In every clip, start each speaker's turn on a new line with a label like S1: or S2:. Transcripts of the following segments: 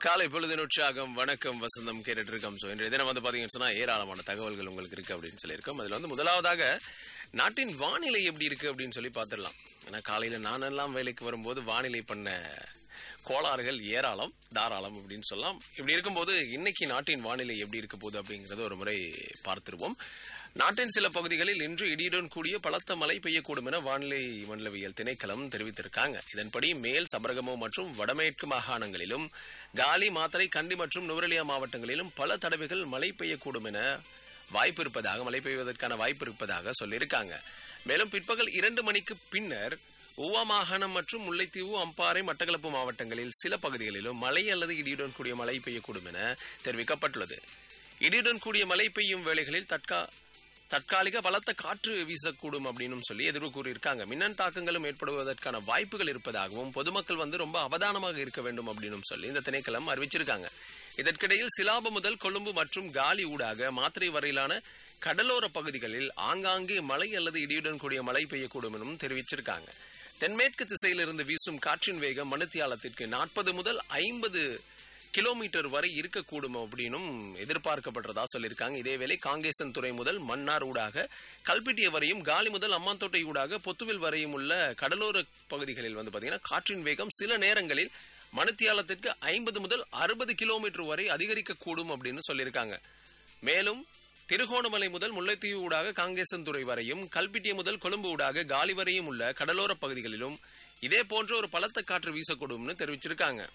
S1: காலை பொழுதின் உற்சாகம் வணக்கம் வசந்தம் கேட்டுட்டு இருக்கோம் ஸோ இன்றைய தினம் வந்து பார்த்தீங்கன்னு சொன்னா ஏராளமான தகவல்கள் உங்களுக்கு இருக்கு அப்படின்னு சொல்லியிருக்கோம் அதில் வந்து முதலாவதாக நாட்டின் வானிலை எப்படி இருக்கு அப்படின்னு சொல்லி பார்த்துடலாம் ஏன்னா காலையில நானெல்லாம் வேலைக்கு வரும்போது வானிலை பண்ண கோளாறுகள் ஏராளம் தாராளம் அப்படின்னு சொல்லலாம் இப்படி இருக்கும்போது இன்னைக்கு நாட்டின் வானிலை எப்படி இருக்க போகுது அப்படிங்கறத ஒரு முறை பார்த்துருவோம் நாட்டின் சில பகுதிகளில் இன்று இடியுடன் கூடிய பலத்த மழை பெய்யக்கூடும் என வானிலை மண்டலவியல் திணைக்களம் தெரிவித்திருக்காங்க இதன்படி மேல் சபரகமோ மற்றும் வடமேற்கு மாகாணங்களிலும் காலி மாத்தறை கண்டி மற்றும் நுவரெலியா மாவட்டங்களிலும் பல தடவைகள் மழை பெய்யக்கூடும் என வாய்ப்பு இருப்பதாக மழை பெய்வதற்கான வாய்ப்பு இருப்பதாக சொல்லியிருக்காங்க மேலும் பிற்பகல் இரண்டு மணிக்கு பின்னர் ஊவா மாகாணம் மற்றும் முல்லைத்தீவு அம்பாறை மட்டக்களப்பு மாவட்டங்களில் சில பகுதிகளிலும் மழை அல்லது இடியுடன் கூடிய மழை பெய்யக்கூடும் என தெரிவிக்கப்பட்டுள்ளது இடியுடன் கூடிய மழை பெய்யும் வேளைகளில் தற்கா தற்காலிக பலத்த காற்று வீசக்கூடும் அப்படின்னு சொல்லி எதிர்வு கூறியிருக்காங்க மின்னன் தாக்கங்களும் ஏற்படுவதற்கான வாய்ப்புகள் இருப்பதாகவும் பொதுமக்கள் வந்து ரொம்ப அவதானமாக இருக்க வேண்டும் அப்படின்னு சொல்லி இந்த திணைக்களம் அறிவிச்சிருக்காங்க இதற்கிடையில் சிலாப முதல் கொழும்பு மற்றும் காலி ஊடாக மாத்திரை வரையிலான கடலோர பகுதிகளில் ஆங்காங்கே மழை அல்லது இடியுடன் கூடிய மழை பெய்யக்கூடும் எனவும் தெரிவிச்சிருக்காங்க தென்மேற்கு திசையிலிருந்து வீசும் காற்றின் வேகம் மணித்தியாலத்திற்கு நாற்பது முதல் ஐம்பது கிலோமீட்டர் வரை இருக்கக்கூடும் அப்படின்னும் எதிர்பார்க்கப்படுறதா சொல்லியிருக்காங்க இதேவேளை காங்கேசன் துறை முதல் மன்னார் ஊடாக கல்பிட்டிய வரையும் காலி முதல் அம்மாந்தோட்டை ஊடாக பொத்துவில் வரையும் உள்ள கடலோர பகுதிகளில் வந்து பார்த்தீங்கன்னா காற்றின் வேகம் சில நேரங்களில் மணித்தியாலத்திற்கு ஐம்பது முதல் அறுபது கிலோமீட்டர் வரை அதிகரிக்கக்கூடும் அப்படின்னு சொல்லியிருக்காங்க மேலும் திருகோணமலை முதல் முல்லைத்தீவு ஊடாக காங்கேசன்துறை வரையும் கல்பிட்டிய முதல் கொழும்பு ஊடாக காலி வரையும் உள்ள கடலோர பகுதிகளிலும் இதே போன்ற ஒரு பலத்த காற்று வீசக்கூடும்னு தெரிவிச்சிருக்காங்க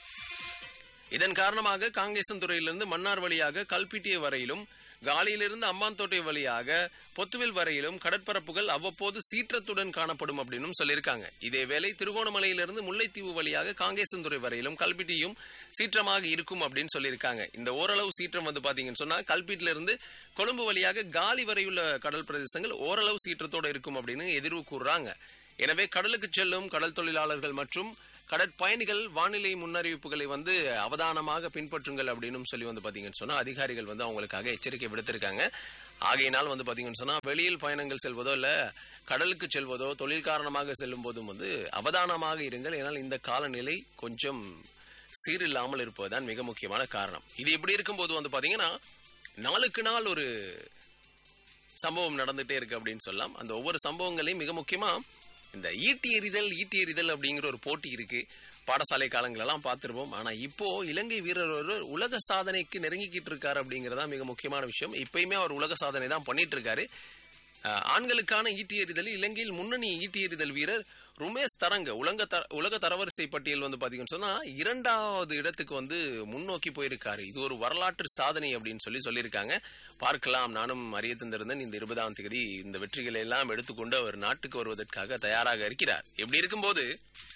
S1: இதன் காரணமாக காங்கேசன்துறையிலிருந்து மன்னார் வழியாக கல்பிட்டிய வரையிலும் காலியிலிருந்து அம்மாந்தோட்டை வழியாக பொத்துவில் வரையிலும் கடற்பரப்புகள் அவ்வப்போது சீற்றத்துடன் காணப்படும் அப்படின்னு சொல்லியிருக்காங்க இதேவேளை திருகோணமலையிலிருந்து முல்லைத்தீவு வழியாக காங்கேசன்துறை வரையிலும் கல்பிட்டியும் சீற்றமாக இருக்கும் அப்படின்னு சொல்லியிருக்காங்க இந்த ஓரளவு சீற்றம் வந்து பாத்தீங்கன்னு சொன்னா கல்பிட்டில இருந்து கொழும்பு வழியாக காலி வரையுள்ள கடல் பிரதேசங்கள் ஓரளவு சீற்றத்தோட இருக்கும் அப்படின்னு எதிர்வு கூறுறாங்க எனவே கடலுக்கு செல்லும் கடல் தொழிலாளர்கள் மற்றும் கடற்பயணிகள் வானிலை முன்னறிவிப்புகளை வந்து அவதானமாக பின்பற்றுங்கள் அப்படின்னு சொல்லி வந்து பாத்தீங்கன்னு சொன்னா அதிகாரிகள் வந்து அவங்களுக்காக எச்சரிக்கை விடுத்திருக்காங்க ஆகையினால் வந்து பாத்தீங்கன்னு சொன்னா வெளியில் பயணங்கள் செல்வதோ இல்ல கடலுக்கு செல்வதோ தொழில் காரணமாக செல்லும் போதும் வந்து அவதானமாக இருங்கள் ஏனால் இந்த காலநிலை கொஞ்சம் சீரில்லாமல் இருப்பதுதான் மிக முக்கியமான காரணம் இது இப்படி இருக்கும்போது வந்து பாத்தீங்கன்னா நாளுக்கு நாள் ஒரு சம்பவம் நடந்துட்டே இருக்கு அப்படின்னு சொல்லலாம் அந்த ஒவ்வொரு சம்பவங்களையும் மிக முக்கியமா இந்த ஈட்டி எறிதல் ஈட்டி எறிதல் அப்படிங்கிற ஒரு போட்டி இருக்கு பாடசாலை காலங்களெல்லாம் பார்த்துருப்போம் ஆனா இப்போ இலங்கை வீரர் ஒரு உலக சாதனைக்கு நெருங்கிக்கிட்டு இருக்காரு அப்படிங்கறதா மிக முக்கியமான விஷயம் இப்பயுமே அவர் உலக சாதனை தான் பண்ணிட்டு இருக்காரு அஹ், ஆண்களுக்கான ஈட்டி எறிதல் இலங்கையில் முன்னணி ஈட்டி எறிதல் வீரர் ருமேஷ் தரங்க உலக த உலக தரவரிசை பட்டியல் வந்து பாத்தீங்கன்னு சொன்னா இரண்டாவது இடத்துக்கு வந்து முன்னோக்கி போயிருக்காரு இது ஒரு வரலாற்று சாதனை அப்படின்னு சொல்லி சொல்லியிருக்காங்க பார்க்கலாம் நானும் அறிய தந்திருந்தேன் இந்த இருபதாம் தேதி இந்த வெற்றிகளை எல்லாம் எடுத்துக்கொண்டு அவர் நாட்டுக்கு வருவதற்காக தயாராக இருக்கிறார் எப்படி இருக்கும்போது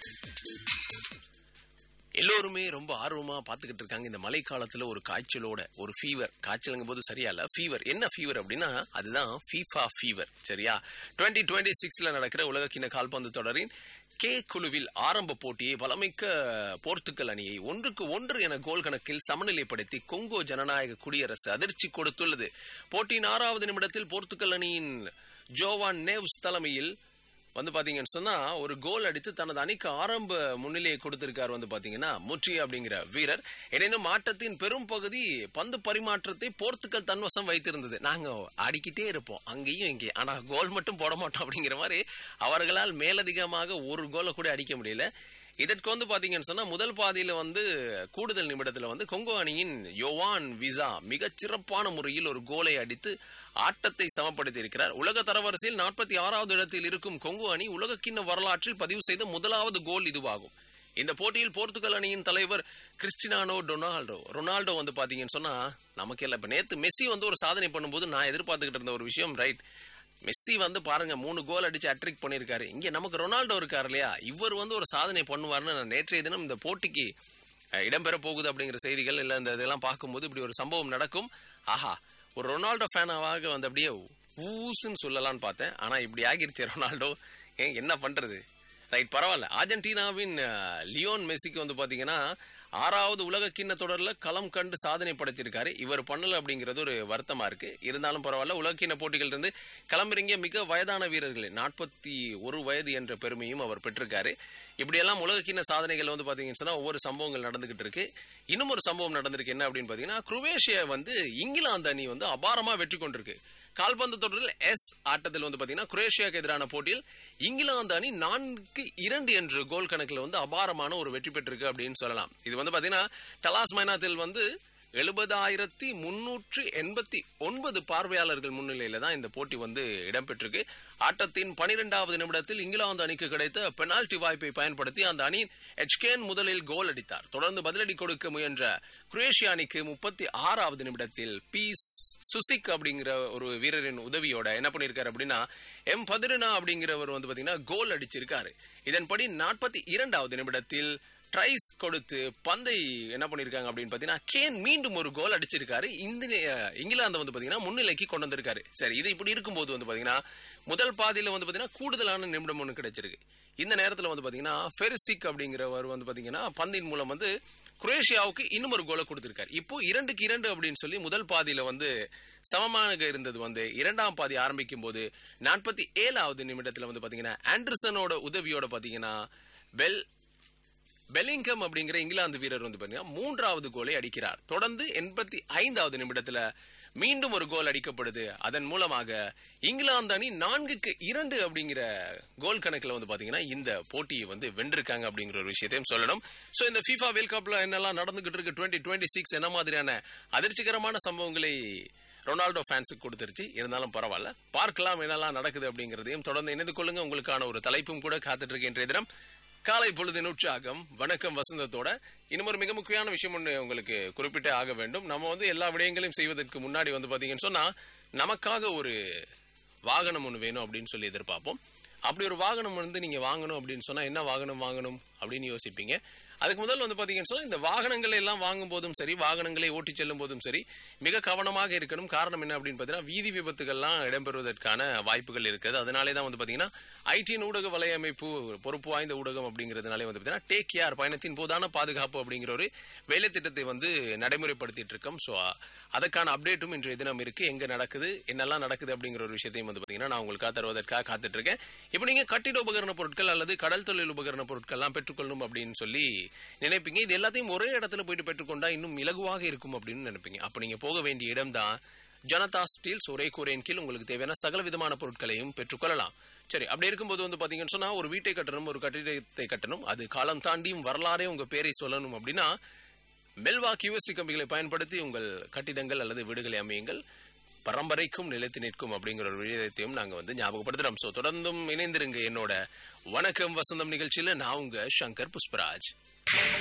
S1: எல்லோருமே ரொம்ப ஆர்வமா பார்த்துக்கிட்டு இருக்காங்க இந்த மழை காலத்துல ஒரு காய்ச்சலோட ஒரு ஃபீவர் காய்ச்சலுங்கும் போது சரியா இல்ல ஃபீவர் என்ன ஃபீவர் அப்படின்னா அதுதான் ஃபீஃபா ஃபீவர் சரியா டுவெண்ட்டி டுவெண்ட்டி சிக்ஸ்ல நடக்கிற உலகக்கிண கால்பந்து தொடரின் கே குழுவில் ஆரம்ப போட்டியை வளமிக்க போர்த்துக்கல் அணியை ஒன்றுக்கு ஒன்று என கோல் கணக்கில் சமநிலைப்படுத்தி கொங்கோ ஜனநாயக குடியரசு அதிர்ச்சி கொடுத்துள்ளது போட்டியின் ஆறாவது நிமிடத்தில் போர்த்துக்கல் அணியின் ஜோவான் நேவ்ஸ் தலைமையில் வந்து பாத்தீங்கன்னு சொன்னா ஒரு கோல் அடித்து தனது அணிக்கு ஆரம்ப முன்னிலையை கொடுத்திருக்காரு வந்து பாத்தீங்கன்னா முற்றி அப்படிங்கிற வீரர் எனினும் ஆட்டத்தின் பெரும் பகுதி பந்து பரிமாற்றத்தை போர்த்துக்கல் தன்வசம் வைத்திருந்தது நாங்க ஆடிக்கிட்டே இருப்போம் அங்கேயும் இங்கே ஆனா கோல் மட்டும் போட மாட்டோம் அப்படிங்கிற மாதிரி அவர்களால் மேலதிகமாக ஒரு கோலை கூட அடிக்க முடியல இதற்கு வந்து பாத்தீங்கன்னு சொன்னா முதல் பாதியில வந்து கூடுதல் நிமிடத்துல வந்து கொங்கோ அணியின் யோவான் விசா மிகச் சிறப்பான முறையில் ஒரு கோலை அடித்து ஆட்டத்தை சமப்படுத்தி இருக்கிறார் உலக தரவரிசையில் நாற்பத்தி ஆறாவது இடத்தில் இருக்கும் கொங்கோ அணி உலகக்கிண்ண வரலாற்றில் பதிவு செய்த முதலாவது கோல் இதுவாகும் இந்த போட்டியில் போர்த்துகல் அணியின் தலைவர் கிறிஸ்டினானோ டொனால்டோ ரொனால்டோ வந்து பாத்தீங்கன்னு சொன்னா நமக்கு இல்ல இப்ப நேத்து மெஸ்ஸி வந்து ஒரு சாதனை பண்ணும்போது நான் எதிர்பார்த்துக்கிட்டு இருந்த ஒரு விஷயம் ரைட் மெஸ்ஸி வந்து பாருங்க மூணு கோல் அடிச்சு அட்ரிக் பண்ணியிருக்காரு இங்க நமக்கு ரொனால்டோ இருக்காரு இல்லையா இவர் வந்து ஒரு சாதனை பண்ணுவார்னு நான் நேற்றைய தினம் இந்த போட்டிக்கு அஹ், இடம்பெற போகுது அப்படிங்கிற செய்திகள் இல்ல இந்த இதெல்லாம் பார்க்கும்போது இப்படி ஒரு சம்பவம் நடக்கும் ஆஹா ஒரு ரொனால்டோ ஃபேனாவாக வந்து அப்படியே ஊசுன்னு சொல்லலாம்னு பார்த்தேன் ஆனா இப்படி ஆகிருச்சு ரொனால்டோ ஏன் என்ன பண்றது ரைட் பரவாயில்ல அர்ஜென்டினாவின் அஹ், லியோன் மெஸ்ஸிக்கு வந்து பாத்தீங்கன்னா ஆறாவது உலக கிண்ண தொடர்ல களம் கண்டு சாதனை படைச்சிருக்காரு இவர் பண்ணல அப்படிங்கிறது ஒரு வருத்தமா இருக்கு இருந்தாலும் பரவாயில்ல உலக கிண்ண போட்டிகள் இருந்து களமிறங்கிய மிக வயதான வீரர்கள் நாற்பத்தி ஒரு வயது என்ற பெருமையும் அவர் பெற்றிருக்காரு இப்படியெல்லாம் உலகக்கிண்ண சாதனைகள் வந்து பாத்தீங்கன்னு சொன்னா ஒவ்வொரு சம்பவங்கள் நடந்துகிட்டு இருக்கு இன்னும் ஒரு சம்பவம் நடந்திருக்கு என்ன அப்படின்னு பாத்தீங்கன்னா குரோவேஷியா வந்து இங்கிலாந்து அணி வந்து அபாரமா வெற்றி கொண்டிருக்கு கால்பந்து தொடரில் எஸ் ஆட்டத்தில் வந்து பாத்தீங்கன்னா குரேஷியாவுக்கு எதிரான போட்டியில் இங்கிலாந்து அணி நான்கு இரண்டு என்ற கோல் கணக்குல வந்து அபாரமான ஒரு வெற்றி பெற்றிருக்கு அப்படின்னு சொல்லலாம் இது வந்து பாத்தீங்கன்னா டலாஸ் மைனாத்தில் வந்து எழுபதாயிரத்தி முன்னூற்று எண்பத்தி ஒன்பது பார்வையாளர்கள் முன்னிலையில தான் இந்த போட்டி வந்து இடம்பெற்றிருக்கு ஆட்டத்தின் பனிரெண்டாவது நிமிடத்தில் இங்கிலாந்து அணிக்கு கிடைத்த பெனால்டி வாய்ப்பை பயன்படுத்தி அந்த அணி எச்கேன் முதலில் கோல் அடித்தார் தொடர்ந்து பதிலடி கொடுக்க முயன்ற குரேஷியா அணிக்கு முப்பத்தி ஆறாவது நிமிடத்தில் பி சுசிக் அப்படிங்கிற ஒரு வீரரின் உதவியோட என்ன பண்ணிருக்காரு அப்படின்னா எம் பதிரனா அப்படிங்கிறவர் வந்து பாத்தீங்கன்னா கோல் அடிச்சிருக்காரு இதன்படி நாற்பத்தி இரண்டாவது நிமிடத்தில் ட்ரைஸ் கொடுத்து பந்தை என்ன பண்ணிருக்காங்க அப்படின்னு பாத்தீங்கன்னா கேன் மீண்டும் ஒரு கோல் அடிச்சிருக்காரு இந்த இங்கிலாந்து வந்து பாத்தீங்கன்னா முன்னிலைக்கு கொண்டு வந்திருக்காரு சரி இது இப்படி இருக்கும்போது வந்து பாத்தீங்கன்னா முதல் பாதியில வந்து பாத்தீங்கன்னா கூடுதலான நிமிடம் ஒன்று கிடைச்சிருக்கு இந்த நேரத்துல வந்து பாத்தீங்கன்னா ஃபெரிசிக் அப்படிங்கிறவர் வந்து பாத்தீங்கன்னா பந்தின் மூலம் வந்து குரேஷியாவுக்கு இன்னும் ஒரு கோலை கொடுத்திருக்காரு இப்போ இரண்டுக்கு இரண்டு அப்படின்னு சொல்லி முதல் பாதியில வந்து சமமாக இருந்தது வந்து இரண்டாம் பாதி ஆரம்பிக்கும் போது நாற்பத்தி ஏழாவது நிமிடத்துல வந்து பாத்தீங்கன்னா ஆண்டர்சனோட உதவியோட பாத்தீங்கன்னா வெல் பெலிங்கம் அப்படிங்கிற இங்கிலாந்து வீரர் வந்து பாத்தீங்கன்னா மூன்றாவது கோலை அடிக்கிறார் தொடர்ந்து எண்பத்தி ஐந்தாவது நிமிடத்துல மீண்டும் ஒரு கோல் அடிக்கப்படுது அதன் மூலமாக இங்கிலாந்து அணி நான்குக்கு இரண்டு அப்படிங்கிற கோல் கணக்குல வந்து பாத்தீங்கன்னா இந்த போட்டியை வந்து வென்றிருக்காங்க அப்படிங்கிற ஒரு விஷயத்தையும் சொல்லணும் சோ இந்த FIFA வேர்ல்ட் கப்ல என்னெல்லாம் நடந்துகிட்டு இருக்கு டுவெண்ட்டி டுவெண்ட்டி சிக்ஸ் என்ன மாதிரியான அதிர்ச்சிகரமான சம்பவங்களை ரொனால்டோ ஃபேன்ஸுக்கு கொடுத்துருச்சு இருந்தாலும் பரவாயில்ல பார்க்கலாம் என்னெல்லாம் நடக்குது அப்படிங்கிறதையும் தொடர்ந்து இணைந்து கொள்ளுங்க உங்களுக்கான ஒரு தலைப்பும் கூட காத்துட்டு இருக்கு இன்றைய தினம் காலை பொழுதின் உற்சாகம் வணக்கம் வசந்தத்தோட இன்னும் ஒரு மிக முக்கியமான விஷயம் ஒன்று உங்களுக்கு குறிப்பிட்டே ஆக வேண்டும் நம்ம வந்து எல்லா விடயங்களையும் செய்வதற்கு முன்னாடி வந்து பாத்தீங்கன்னு சொன்னா நமக்காக ஒரு வாகனம் ஒன்று வேணும் அப்படின்னு சொல்லி எதிர்பார்ப்போம் அப்படி ஒரு வாகனம் வந்து நீங்க வாங்கணும் அப்படின்னு சொன்னா என்ன வாகனம் வாங்கணும் அப்படின்னு யோசிப்பீங்க அதுக்கு முதல்ல வந்து பாத்தீங்கன்னு சொன்னா இந்த வாகனங்களை எல்லாம் வாங்கும் போதும் சரி வாகனங்களை ஓட்டி செல்லும் போதும் சரி மிக கவனமாக இருக்கணும் காரணம் என்ன அப்படின்னு பாத்தீங்கன்னா வீதி விபத்துகள்லாம் இடம்பெறுவதற்கான வாய்ப்புகள் இருக்குது அதனாலே தான் வந்து பாத்தீங்கன்னா ஐடிஎன் ஊடக வலையமைப்பு பொறுப்பு வாய்ந்த ஊடகம் அப்படிங்கிறதுனாலே வந்து பாத்தீங்கன்னா டேக் கேர் பயணத்தின் போதான பாதுகாப்பு அப்படிங்கிற ஒரு வேலை திட்டத்தை வந்து நடைமுறைப்படுத்திட்டு இருக்கோம் ஸோ அதற்கான அப்டேட்டும் இன்றைய தினம் இருக்கு எங்க நடக்குது என்னெல்லாம் நடக்குது அப்படிங்கிற ஒரு விஷயத்தையும் வந்து பாத்தீங்கன்னா நான் உங்களுக்காக தருவதற்காக காத்துட்டு இருக்கேன் இப்போ நீங்க கட்டிட உபகரண பொருட்கள் அல்லது கடல் தொழில் உபகரண பொருட்கள்லாம் பெற்றுக்கொள்ளணும் அப்படின்னு சொல்லி நினைப்பீங்க இது எல்லாத்தையும் ஒரே இடத்துல போயிட்டு பெற்றுக்கொண்டா இன்னும் இலகுவாக இருக்கும் அப்படின்னு நினைப்பீங்க அப்ப நீங்க போக வேண்டிய இடம் தான் ஜனதா ஸ்டீல்ஸ் ஒரே கூரையின் கீழ் உங்களுக்கு தேவையான சகல விதமான பொருட்களையும் பெற்றுக்கொள்ளலாம் சரி அப்படி இருக்கும்போது வந்து பாத்தீங்கன்னு சொன்னா ஒரு வீட்டை கட்டணும் ஒரு கட்டிடத்தை கட்டணும் அது காலம் தாண்டியும் வரலாறே உங்க பேரை சொல்லணும் அப்படின்னா மெல்வா கியூஎஸ்டி கம்பிகளை பயன்படுத்தி உங்கள் கட்டிடங்கள் அல்லது வீடுகளை அமையுங்கள் பரம்பரைக்கும் நிலைத்து நிற்கும் அப்படிங்கிற ஒரு விஷயத்தையும் நாங்க வந்து ஞாபகப்படுத்துறோம் சோ தொடர்ந்தும் இணைந்திருங்க என்னோட வணக்கம் வசந்தம் நிகழ்ச்சியில நான் உங்க சங்கர் புஷ்பராஜ்